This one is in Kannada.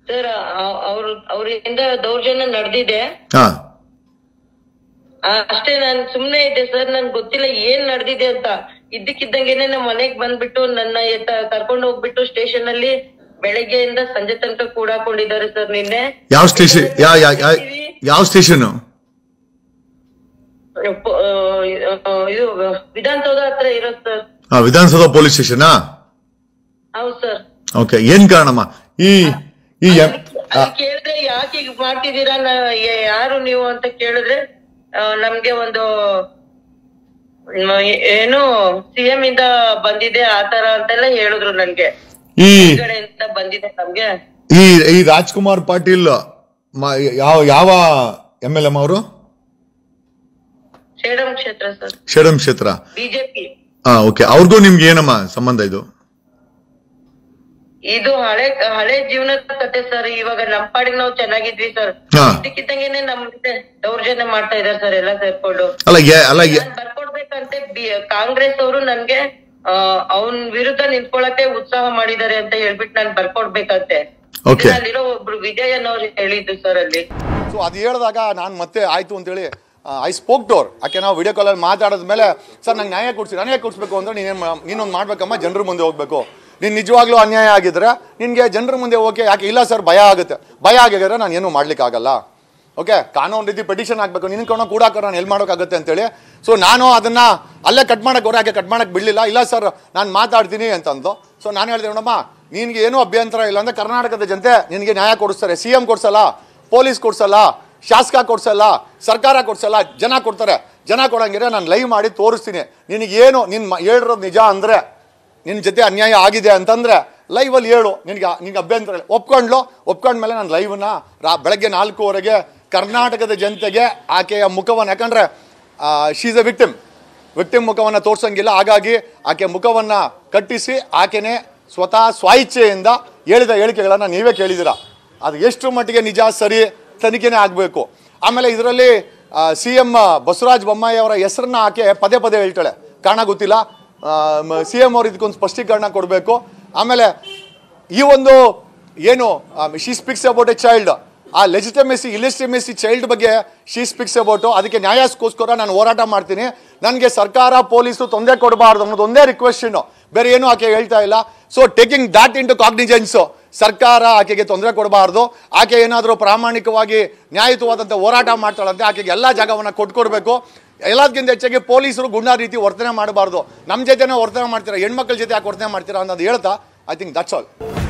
ಸರ್ ಅವ್ರ ಅವರಿಂದ ದೌರ್ಜನ್ಯ ನಡೆದಿದೆ ಹಾ ಅಷ್ಟೇ ನಾನ್ ಸುಮ್ನೆ ಇದ್ದೆ ಸರ್ ನನ್ ಗೊತ್ತಿಲ್ಲ ಏನ್ ನಡೆದಿದೆ ಅಂತ ಇದ್ದಕ್ಕಿದ್ದಂಗೆನೆ ನಮ್ಮ ಮನೆಗ್ ಬಂದ್ಬಿಟ್ಟು ನನ್ನ ಎತ್ತ ಕರ್ಕೊಂಡು ಹೋಗ್ಬಿಟ್ಟು ಸ್ಟೇಷನ್ ಅಲ್ಲಿ ಬೆಳಗ್ಗೆಯಿಂದ ಸಂಜೆ ತನಕ ಕೂಡಾಕೊಂಡಿದ್ದಾರೆ ಸರ್ ನಿನ್ನೆ ಯಾವ ಸ್ಟೇಷನ್ ಯಾ ಯಾ- ಯಾ- ಯಾವ ಸ್ಟೇಷನ್ ಪ- ಆ, ಇದು ವಿಧಾನಸೌಧ ಹತ್ರ ಇರೋದು ಸರ್ ವಿಧಾನಸೌಧ ಪೊಲೀಸ್ ಸ್ಟೇಷನಾ ಹೌದು ಸರ್ ಓಕೆ ಏನ್ ಕಾರಣಮ್ಮ ಈ ಈ ಎಂ- ಆ, ಅಲ್ಲಿ ಕೇಳಿದ್ರೆ ಯಾಕೆ ಈಗ ಮಾಡ್ತಿದ್ದೀರಾ ನಾ- ಯಾ- ಯಾರು ನೀವು ಅಂತ ಕೇಳಿದ್ರೆ ಆ, ನಮ್ಗೆ ಒಂದು ಮ್, ಏನು ಸಿಎಂ ಇಂದ ಬಂದಿದೆ ಆತರ ಅಂತೆಲ್ಲ ಹೇಳಿದ್ರು ನನ್ಗೆ ಈ ಈ ಕಡೆಯಿಂದ ಬಂದಿದೆ ನಮ್ಗೆ ಈ ಈ ರಾಜ್ಕುಮಾರ್ ಪಾಟೀಲ್ ಮ- ಯಾವ ಯಾವ ಎಂ ಎಲ್ ಎಂ ಅವರು ಸೇಡಂ ಕ್ಷೇತ್ರ ಸರ್ ಶರಂ ಕ್ಷೇತ್ರ ಬಿಜೆಪಿ ಹಾ ಓಕೆ ಅವ್ರಿಗೂ ನಿಮ್ಗೆ ಏನಮ್ಮ ಸಂಬಂಧ ಇದು ಇದು ಹಳೆ ಹಳೆ ಜೀವನದ ಕತೆ ಸರ್ ಇವಾಗ ನಮ್ ಪಾಡಿಗೆ ನಾವು ಚೆನ್ನಾಗಿದ್ವಿ ಸರ್ ಹಾ. ಇದಕ್ಕಿದ್ದಂಗೆನೆ ನಮ್ ಜೊತೆ ದೌರ್ಜನ್ಯ ಮಾಡ್ತಾ ಇದಾರೆ ಸರ್ ಎಲ್ಲ ಸೇರ್ಕೊಂಡು ಅಲ್ಲ ಏ- ಅಲ್ಲ ಏ- ನಾನ್ ಬರ್ಕೊಡ್ಬೇಕಂತೆ ಬಿ- ಕಾಂಗ್ರೆಸ್ ಅವರು ನನ್ಗೆ ಅವನ್ ವಿರುದ್ಧ ನಿಂತ್ಕೊಳಕ್ಕೆ ಉತ್ಸಾಹ ಮಾಡಿದ್ದಾರೆ ಅಂತ ಹೇಳ್ಬಿಟ್ಟು ನಾನ್ ಬರ್ಕೊಡ್ಬೇಕಂತೆ Okay. ಇದನ್ನ ಅಲ್ಲಿರೋ ಒಬ್ರು ವಿಜಯ್ ಅನ್ನೋರು ಹೇಳಿದ್ದು ಸರ್ ಅಲ್ಲಿ ಸೊ ಅದು ಹೇಳಿದಾಗ ನಾನು ಮತ್ತೆ ಆಯಿತು ಅಂತೇಳಿ ಐ ಸ್ಪೋಕ್ ಟೋರ್ ಯಾಕೆ ನಾವು ವಿಡಿಯೋ ಕಾಲಲ್ಲಿ ಮಾತಾಡಿದ್ಮೇಲೆ ಸರ್ ನಂಗೆ ನ್ಯಾಯ ಕೊಡ್ಸಿ ನ್ಯಾಯ ಕೊಡಿಸ್ಬೇಕು ಅಂದ್ರೆ ನೀನೇನು ನೀನೊಂದು ಮಾಡ್ಬೇಕಮ್ಮ ಜನರ ಮುಂದೆ ಹೋಗ್ಬೇಕು ನೀನು ನಿಜವಾಗ್ಲೂ ಅನ್ಯಾಯ ಆಗಿದ್ರೆ ನಿನಗೆ ಜನರ ಮುಂದೆ ಹೋಗಿ ಯಾಕೆ ಇಲ್ಲ ಸರ್ ಭಯ ಆಗುತ್ತೆ ಭಯ ಆಗಿದ್ರೆ ನಾನು ಏನೂ ಮಾಡ್ಲಿಕ್ಕಾಗಲ್ಲ ಓಕೆ ಕಾನೂನು ರೀತಿ ಪೆಟಿಷನ್ ಹಾಕ್ಬೇಕು ನಿನ್ನ ಕಣ ಕೂಡ ನಾನು ಎಲ್ಲಿ ಮಾಡೋಕ್ಕಾಗುತ್ತೆ ಅಂತೇಳಿ ಸೊ ನಾನು ಅದನ್ನ ಅಲ್ಲೇ ಕಟ್ ಮಾಡಕ್ಕೆ ಅವ್ರು ಯಾಕೆ ಕಟ್ ಮಾಡಕ್ಕೆ ಬಿಡಲಿಲ್ಲ ಇಲ್ಲ ಸರ್ ನಾನು ಮಾತಾಡ್ತೀನಿ ಅಂತಂದು ಸೊ ನಾನು ಹೇಳಿದೆ ನೋಡಮ್ಮ ನಿನಗೆ ಏನೂ ಅಭ್ಯಂತರ ಇಲ್ಲ ಅಂದ್ರೆ ಕರ್ನಾಟಕದ ಜನತೆ ನಿನಗೆ ನ್ಯಾಯ ಕೊಡಿಸ್ತಾರೆ ಸಿ ಎಂ ಕೊಡ್ಸಲ್ಲ ಪೊಲೀಸ್ ಕೊಡ್ಸಲ್ಲ ಶಾಸಕ ಕೊಡ್ಸಲ್ಲ ಸರ್ಕಾರ ಕೊಡ್ಸಲ್ಲ ಜನ ಕೊಡ್ತಾರೆ ಜನ ಕೊಡಂಗಿದ್ರೆ ನಾನು ಲೈವ್ ಮಾಡಿ ತೋರಿಸ್ತೀನಿ ನಿನಗೇನು ನಿನ್ನ ಹೇಳಿರೋದು ನಿಜ ಅಂದರೆ ನಿನ್ನ ಜೊತೆ ಅನ್ಯಾಯ ಆಗಿದೆ ಅಂತಂದ್ರೆ ಲೈವಲ್ಲಿ ಹೇಳು ನಿನಗೆ ನಿನಗೆ ಅಭ್ಯಂತರ ಇಲ್ಲ ಒಪ್ಕೊಂಡ್ಲು ಒಪ್ಕೊಂಡ್ಮೇಲೆ ನಾನು ಲೈವ್ನ ರಾ ಬೆಳಗ್ಗೆ ನಾಲ್ಕೂವರೆಗೆ ಕರ್ನಾಟಕದ ಜನತೆಗೆ ಆಕೆಯ ಮುಖವನ್ನು ಯಾಕಂದ್ರೆ ಶೀಸ್ ಎ ವಿಕ್ಟಿಮ್ ವಿಕ್ಟಿಮ್ ಮುಖವನ್ನು ತೋರ್ಸಂಗಿಲ್ಲ ಹಾಗಾಗಿ ಆಕೆ ಮುಖವನ್ನು ಕಟ್ಟಿಸಿ ಆಕೆನೇ ಸ್ವತಃ ಸ್ವಇಚ್ಛೆಯಿಂದ ಹೇಳಿದ ಹೇಳಿಕೆಗಳನ್ನು ನೀವೇ ಕೇಳಿದ್ದೀರಾ ಅದು ಎಷ್ಟು ಮಟ್ಟಿಗೆ ನಿಜ ಸರಿ ತನಿಖೆನೇ ಆಗಬೇಕು ಆಮೇಲೆ ಇದರಲ್ಲಿ ಸಿ ಎಂ ಬಸವರಾಜ ಬೊಮ್ಮಾಯಿ ಅವರ ಹೆಸರನ್ನ ಆಕೆ ಪದೇ ಪದೇ ಹೇಳ್ತಾಳೆ ಕಾರಣ ಗೊತ್ತಿಲ್ಲ ಸಿ ಎಂ ಅವರು ಇದಕ್ಕೊಂದು ಸ್ಪಷ್ಟೀಕರಣ ಕೊಡಬೇಕು ಆಮೇಲೆ ಈ ಒಂದು ಏನು she speaks about a child ಆ ಲೆಜಿಟಮೆಸಿ ಇಲೆಜಿಟಮೆಸಿ ಚೈಲ್ಡ್ ಬಗ್ಗೆ ಶಿ ಸ್ಪಿಕ್ಸ್ ಅಬೌಟು ಅದಕ್ಕೆ ನ್ಯಾಯಕ್ಕೋಸ್ಕರ ನಾನು ಹೋರಾಟ ಮಾಡ್ತೀನಿ ನನಗೆ ಸರ್ಕಾರ ಪೊಲೀಸರು ತೊಂದರೆ ಕೊಡಬಾರ್ದು ಅನ್ನೋದು ಒಂದೇ ರಿಕ್ವೆಸ್ಟನ್ನು ಬೇರೆ ಏನು ಆಕೆ ಹೇಳ್ತಾ ಇಲ್ಲ so taking that into cognizance ಸರ್ಕಾರ ಆಕೆಗೆ ತೊಂದರೆ ಕೊಡಬಾರ್ದು ಆಕೆ ಏನಾದರೂ ಪ್ರಾಮಾಣಿಕವಾಗಿ ನ್ಯಾಯಯುತವಾದಂಥ ಹೋರಾಟ ಮಾಡ್ತಾಳಂತೆ ಆಕೆಗೆ ಎಲ್ಲ ಜಾಗವನ್ನು ಕೊಟ್ಕೊಡ್ಬೇಕು ಎಲ್ಲದಕ್ಕಿಂತ ಹೆಚ್ಚಾಗಿ ಪೊಲೀಸರು ಗುಂಡಾ ರೀತಿ ವರ್ತನೆ ಮಾಡಬಾರ್ದು ನಮ್ಮ ಜೊತೆನೇ ವರ್ತನೆ ಮಾಡ್ತೀರಾ ಹೆಣ್ಮಕ್ಳ ಜೊತೆ ಯಾಕೆ ವರ್ತನೆ ಮಾಡ್ತೀರಾ ಅನ್ನೋದು ಹೇಳ್ತಾ ಐ ಥಿಂಕ್ ದಟ್ಸ್ ಆಲ್